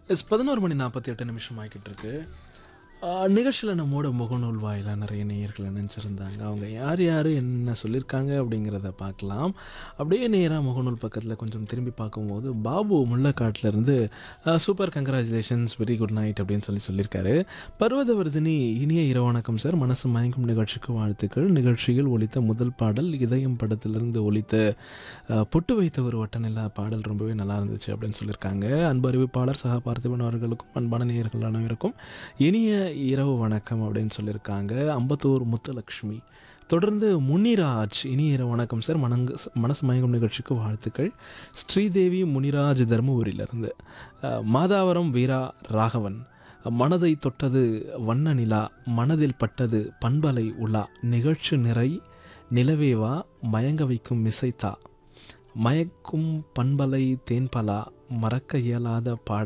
S பதினோரு மணி நாற்பத்தி எட்டு நிமிஷம் ஆகிக்கிட்டு இருக்கு நிகழ்ச்சியில் நம்மோட முகநூல் வாயிலாக நிறைய நேயர்கள் நினச்சிருந்தாங்க அவங்க யார் யார் என்ன சொல்லியிருக்காங்க அப்படிங்கிறத பார்க்கலாம் அப்படியே நேராக முகநூல் பக்கத்தில் கொஞ்சம் திரும்பி பார்க்கும்போது பாபு முள்ளக்காட்டிலேருந்து super congratulations very good night அப்படின்னு சொல்லி சொல்லியிருக்காரு பர்வதவர்தினி இனிய இரவு வணக்கம் சார் மனசு மயங்கும் நிகழ்ச்சிக்கு வாழ்த்துக்கள் நிகழ்ச்சியில் ஒலித்த முதல் பாடல் இதயம் படத்திலிருந்து ஒலித்த அஹ், பொட்டு வைத்த ஒரு வட்டநிலா பாடல் ரொம்பவே நல்லா இருந்துச்சு அப்படின்னு சொல்லியிருக்காங்க அன்பு அறிவிப்பாளர் சகா பார்த்திபன் அவர்களுக்கும் அன்பான நேயர்கள் அனைவருக்கும் இனிய இரவு வணக்கம் அப்படின்னு சொல்லியிருக்காங்க அம்பத்தூர் முத்துலக்ஷ்மி தொடர்ந்து முனிராஜ் இனிய இரவு வணக்கம் சார் மனங்கு மனசு மயங்கும் நிகழ்ச்சிக்கு வாழ்த்துக்கள் ஸ்ரீதேவி முனிராஜ் தருமபுரியிலிருந்து அஹ், மாதாவரம் வீரா ராகவன் மனதை தொட்டது வண்ண நிலா மனதில் பட்டது பண்பலை உலா நிகழ்ச்சி நிறை நிலவேவா மயங்க வைக்கும் மிசைத்தா மயக்கும் பண்பலை தேன்பலா மறக்க இயலாத பாடல்